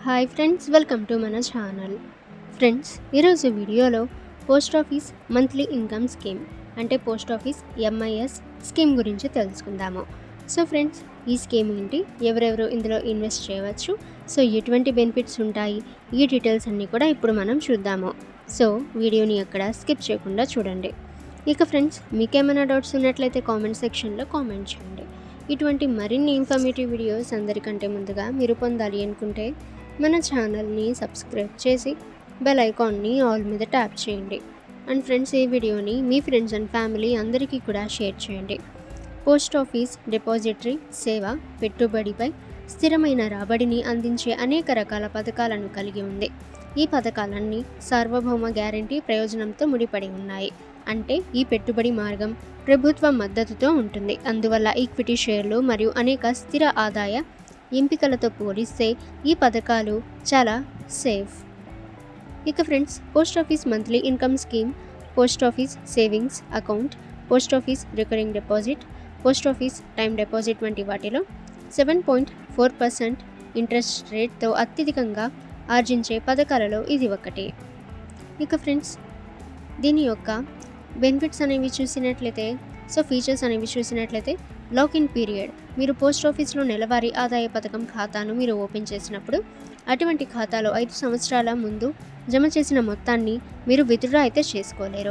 hi friends welcome to మన channel friends ఈరోజు వీడియోలో post office monthly income scheme అంటే పోస్ట్ ఆఫీస్ ఎంఐఎస్ స్కీమ్ గురించి తెలుసుకుందాము సో ఫ్రెండ్స్ ఈ స్కీమ్ ఏంటి ఎవరెవరు ఇందులో ఇన్వెస్ట్ చేయవచ్చు సో ఎటువంటి బెనిఫిట్స్ ఉంటాయి ఈ డీటెయిల్స్ అన్నీ కూడా ఇప్పుడు మనం చూద్దాము సో వీడియోని అక్కడ స్కిప్ చేయకుండా చూడండి ఇక ఫ్రెండ్స్ మీకేమైనా డౌట్స్ ఉన్నట్లయితే కామెంట్ సెక్షన్లో కామెంట్ చేయండి ఇటువంటి మరిన్ని ఇన్ఫర్మేటివ్ వీడియోస్ అందరికంటే ముందుగా మీరు పొందాలి అనుకుంటే మన ఛానల్ని సబ్స్క్రైబ్ చేసి బెల్ ఐకాన్ని ఆల్ మీద ట్యాప్ చేయండి అండ్ ఫ్రెండ్స్ ఈ వీడియోని మీ ఫ్రెండ్స్ అండ్ ఫ్యామిలీ అందరికీ కూడా షేర్ చేయండి పోస్ట్ ఆఫీస్ డిపాజిటరీ సేవ పెట్టుబడిపై స్థిరమైన రాబడిని అందించే అనేక రకాల పథకాలను కలిగి ఉంది ఈ పథకాలన్నీ సార్వభౌమ గ్యారంటీ ప్రయోజనంతో ముడిపడి ఉన్నాయి అంటే ఈ పెట్టుబడి మార్గం ప్రభుత్వ మద్దతుతో ఉంటుంది అందువల్ల ఈక్విటీ షేర్లు మరియు అనేక స్థిర ఆదాయ ఎంపికలతో పోలిస్తే ఈ పథకాలు చాలా సేఫ్ ఇక friends post office monthly income scheme post office savings account post office recurring deposit post office time deposit వంటి వాటిలో seven point four percent interest రేట్తో అత్యధికంగా ఆర్జించే పథకాలలో ఇది ఒకటి ఇక ఫ్రెండ్స్ దీని యొక్క బెనిఫిట్స్ అనేవి చూసినట్లయితే సో ఫీచర్స్ అనేవి చూసినట్లయితే లాక్ ఇన్ పీరియడ్ మీరు పోస్ట్ ఆఫీస్లో నెలవారీ ఆదాయ పథకం ఖాతాను మీరు ఓపెన్ చేసినప్పుడు అటువంటి ఖాతాలో ఐదు సంవత్సరాల ముందు జమ చేసిన మొత్తాన్ని మీరు విత్డ్రా అయితే చేసుకోలేరు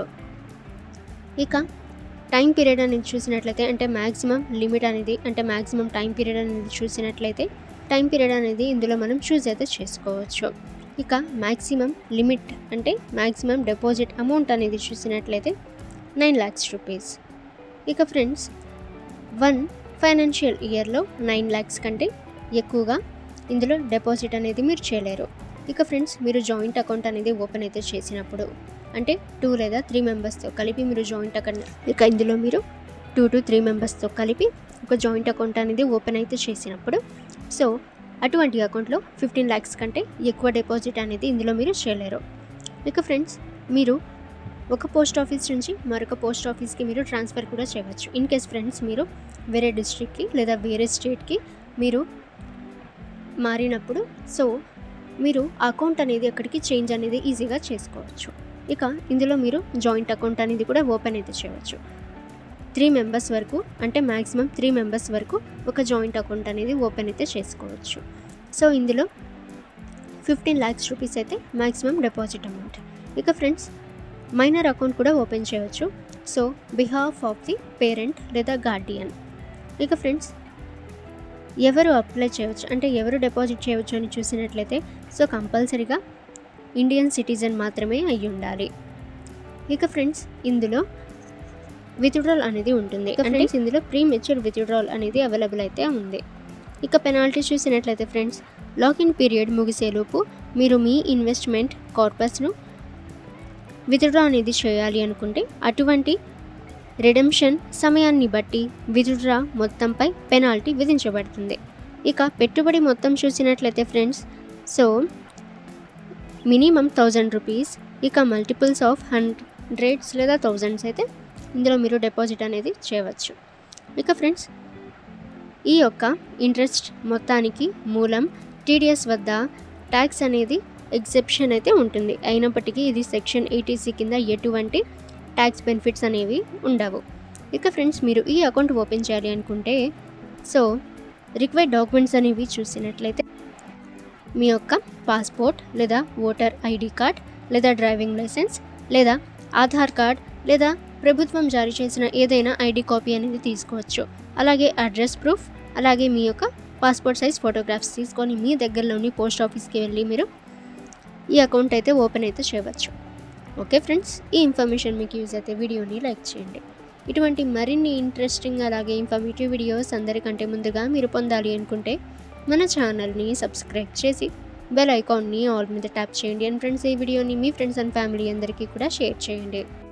ఇక టైం పీరియడ్ అనేది చూసినట్లయితే అంటే మ్యాక్సిమం లిమిట్ అనేది అంటే మ్యాక్సిమం టైం పీరియడ్ అనేది చూసినట్లయితే టైం పీరియడ్ అనేది ఇందులో మనం చూస్ అయితే చేసుకోవచ్చు ఇక మ్యాక్సిమం లిమిట్ అంటే మ్యాక్సిమం డిపాజిట్ అమౌంట్ అనేది చూసినట్లయితే నైన్ ల్యాక్స్ రూపీస్ ఇక ఫ్రెండ్స్ వన్ ఫైనాన్షియల్ ఇయర్లో నైన్ ల్యాక్స్ కంటే ఎక్కువగా ఇందులో డిపాజిట్ అనేది మీరు చేయలేరు ఇక ఫ్రెండ్స్ మీరు జాయింట్ అకౌంట్ అనేది ఓపెన్ అయితే చేసినప్పుడు అంటే టూ లేదా త్రీ మెంబర్స్తో కలిపి మీరు జాయింట్ అకౌంట్ ఇక ఇందులో మీరు టూ టు త్రీ మెంబర్స్తో కలిపి ఒక జాయింట్ అకౌంట్ అనేది ఓపెన్ అయితే చేసినప్పుడు సో అటువంటి అకౌంట్లో ఫిఫ్టీన్ ల్యాక్స్ కంటే ఎక్కువ డిపాజిట్ అనేది ఇందులో మీరు చేయలేరు ఇక ఫ్రెండ్స్ మీరు ఒక పోస్ట్ ఆఫీస్ నుంచి మరొక పోస్ట్ ఆఫీస్కి మీరు ట్రాన్స్ఫర్ కూడా చేయవచ్చు ఇన్ కేస్ ఫ్రెండ్స్ మీరు వేరే డిస్ట్రిక్ట్కి లేదా వేరే స్టేట్కి మీరు మారినప్పుడు సో మీరు అకౌంట్ అనేది అక్కడికి చేంజ్ అనేది ఈజీగా చేసుకోవచ్చు ఇక ఇందులో మీరు జాయింట్ అకౌంట్ అనేది కూడా ఓపెన్ అయితే చేయవచ్చు త్రీ మెంబర్స్ వరకు అంటే మ్యాక్సిమం త్రీ మెంబర్స్ వరకు ఒక జాయింట్ అకౌంట్ అనేది ఓపెన్ అయితే చేసుకోవచ్చు సో ఇందులో ఫిఫ్టీన్ ల్యాక్స్ రూపీస్ అయితే మ్యాక్సిమం డిపాజిట్ అమౌంట్ ఇక ఫ్రెండ్స్ మైనర్ అకౌంట్ కూడా ఓపెన్ చేయవచ్చు so behalf of the parent లేదా గార్డియన్ ఇక ఫ్రెండ్స్ ఎవరు అప్లై చేయవచ్చు అంటే ఎవరు డిపాజిట్ చేయవచ్చు అని చూసినట్లయితే సో కంపల్సరీగా ఇండియన్ సిటిజన్ మాత్రమే అయి ఉండాలి ఇక ఫ్రెండ్స్ ఇందులో విత్డ్రాల్ అనేది ఉంటుంది అంటే ఇందులో ప్రీ మెచ్యూర్ విత్డ్రాల్ అనేది అవైలబుల్ అయితే ఉంది ఇక పెనాల్టీ చూసినట్లయితే ఫ్రెండ్స్ లాగిన్ పీరియడ్ ముగిసేలోపు మీరు మీ ఇన్వెస్ట్మెంట్ కార్పస్ను విత్డ్రా అనేది చేయాలి అనుకుంటే అటువంటి రిడెంప్షన్ సమయాన్ని బట్టి విత్డ్రా మొత్తంపై పెనాల్టీ విధించబడుతుంది ఇక పెట్టుబడి మొత్తం చూసినట్లయితే friends so minimum thousand rupees ఇక మల్టిపుల్స్ ఆఫ్ హండ్రెడ్స్ లేదా థౌజండ్స్ అయితే ఇందులో మీరు డిపాజిట్ అనేది చేయవచ్చు ఇక ఫ్రెండ్స్ ఈ యొక్క ఇంట్రెస్ట్ మొత్తానికి మూలం టీడీఎస్ వద్ద ట్యాక్స్ అనేది ఎగ్జెప్షన్ అయితే ఉంటుంది అయినప్పటికీ ఇది సెక్షన్ ఎయిటీసీ కింద ఎటువంటి ట్యాక్స్ బెనిఫిట్స్ అనేవి ఉండవు ఇక ఫ్రెండ్స్ మీరు ఈ అకౌంట్ ఓపెన్ చేయాలి అనుకుంటే సో రిక్వైర్డ్ డాక్యుమెంట్స్ అనేవి చూసినట్లయితే మీ యొక్క పాస్పోర్ట్ లేదా ఓటర్ ఐడి కార్డ్ లేదా డ్రైవింగ్ లైసెన్స్ లేదా ఆధార్ కార్డ్ లేదా ప్రభుత్వం జారీ చేసిన ఏదైనా ఐడి కాపీ అనేది తీసుకోవచ్చు అలాగే అడ్రస్ ప్రూఫ్ అలాగే మీ యొక్క పాస్పోర్ట్ సైజ్ ఫోటోగ్రాఫ్స్ తీసుకొని మీ దగ్గరలోని పోస్ట్ ఆఫీస్కి వెళ్ళి మీరు ఈ అకౌంట్ అయితే ఓపెన్ అయితే చేయవచ్చు ఓకే ఫ్రెండ్స్ ఈ ఇన్ఫర్మేషన్ మీకు యూజ్ అయితే వీడియోని లైక్ చేయండి ఇటువంటి మరిన్ని ఇంట్రెస్టింగ్ అలాగే ఇన్ఫర్మేటివ్ వీడియోస్ అందరికంటే ముందుగా మీరు పొందాలి అనుకుంటే మన ఛానల్ని సబ్స్క్రైబ్ చేసి బెల్ ఐకాన్ని ఆల్ మీద ట్యాప్ చేయండి అండ్ ఫ్రెండ్స్ ఈ వీడియోని మీ ఫ్రెండ్స్ అండ్ ఫ్యామిలీ అందరికీ కూడా షేర్ చేయండి